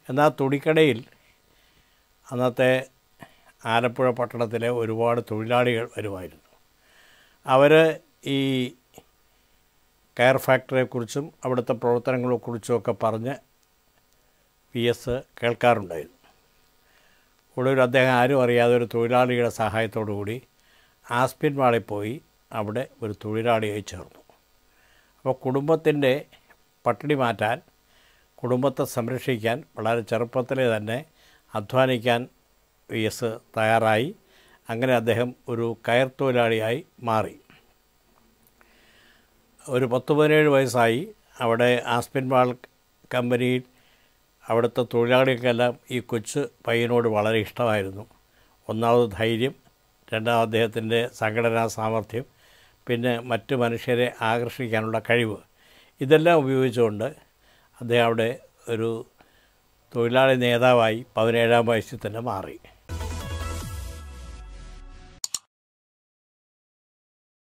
എന്നാൽ തുണിക്കടയിൽ അന്നത്തെ ആലപ്പുഴ പട്ടണത്തിലെ ഒരുപാട് തൊഴിലാളികൾ വരുമായിരുന്നു അവർ ഈ കയർ ഫാക്ടറിയെക്കുറിച്ചും അവിടുത്തെ പ്രവർത്തനങ്ങളെക്കുറിച്ചുമൊക്കെ പറഞ്ഞ് പി എസ് കേൾക്കാറുണ്ടായിരുന്നു ഒടുവിൽ അദ്ദേഹം ആരും അറിയാതെ ഒരു തൊഴിലാളിയുടെ സഹായത്തോടു കൂടി ആസ്പിൻ മാളിൽ പോയി അവിടെ ഒരു തൊഴിലാളിയായി ചേർന്നു അപ്പോൾ കുടുംബത്തിൻ്റെ പട്ടിണി മാറ്റാൻ കുടുംബത്തെ സംരക്ഷിക്കാൻ വളരെ ചെറുപ്പത്തിലെ തന്നെ അധ്വാനിക്കാൻ വി എസ് തയ്യാറായി അങ്ങനെ അദ്ദേഹം ഒരു കയർ തൊഴിലാളിയായി മാറി ഒരു പത്ത് പതിനേഴ് വയസ്സായി അവിടെ ആസ്പിൻ മാൾ കമ്പനിയിൽ അവിടുത്തെ തൊഴിലാളികൾക്കെല്ലാം ഈ കൊച്ചു പയ്യനോട് വളരെ ഇഷ്ടമായിരുന്നു ഒന്നാമത് ധൈര്യം രണ്ടാമത് അദ്ദേഹത്തിൻ്റെ സംഘടനാ സാമർഥ്യം പിന്നെ മറ്റ് മനുഷ്യരെ ആകർഷിക്കാനുള്ള കഴിവ് ഇതെല്ലാം ഉപയോഗിച്ചുകൊണ്ട് അദ്ദേഹം അവിടെ ഒരു തൊഴിലാളി നേതാവായി പതിനേഴാം വയസ്സിൽ തന്നെ മാറി